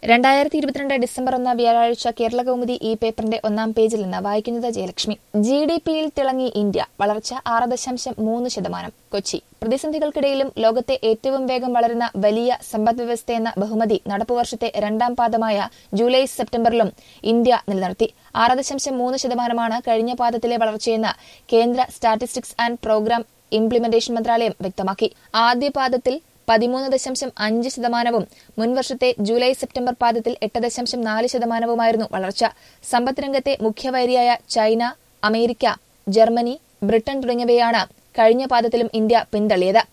രണ്ടായിരത്തി ഇരുപത്തിരണ്ട് ഡിസംബർ ഒന്ന് വ്യാഴാഴ്ച കേരള കൗമുദി ഈ പേപ്പറിന്റെ ഒന്നാം പേജിൽ നിന്ന് വായിക്കുന്നത് ജയലക്ഷ്മി ജി ഡി പിയിൽ തിളങ്ങി ഇന്ത്യ വളർച്ച ആറ് ദശാംശം മൂന്ന് ശതമാനം കൊച്ചി പ്രതിസന്ധികൾക്കിടയിലും ലോകത്തെ ഏറ്റവും വേഗം വളരുന്ന വലിയ സമ്പദ്വ്യവസ്ഥയെന്ന ബഹുമതി നടപ്പുവർഷത്തെ രണ്ടാം പാദമായ ജൂലൈ സെപ്റ്റംബറിലും ഇന്ത്യ നിലനിർത്തി ആറ് ദശാംശം മൂന്ന് ശതമാനമാണ് കഴിഞ്ഞ പാദത്തിലെ വളർച്ചയെന്ന് കേന്ദ്ര സ്റ്റാറ്റിസ്റ്റിക്സ് ആൻഡ് പ്രോഗ്രാം ഇംപ്ലിമെന്റേഷൻ മന്ത്രാലയം വ്യക്തമാക്കി ആദ്യ പാദത്തിൽ പതിമൂന്ന് ദശാംശം അഞ്ച് ശതമാനവും മുൻവർഷത്തെ ജൂലൈ സെപ്റ്റംബർ പാദത്തിൽ എട്ട് ദശാംശം നാല് ശതമാനവുമായിരുന്നു വളർച്ച സമ്പദ് രംഗത്തെ മുഖ്യവൈരിയായ ചൈന അമേരിക്ക ജർമ്മനി ബ്രിട്ടൻ തുടങ്ങിയവയാണ് കഴിഞ്ഞ പാദത്തിലും ഇന്ത്യ പിന്തള്ളിയത്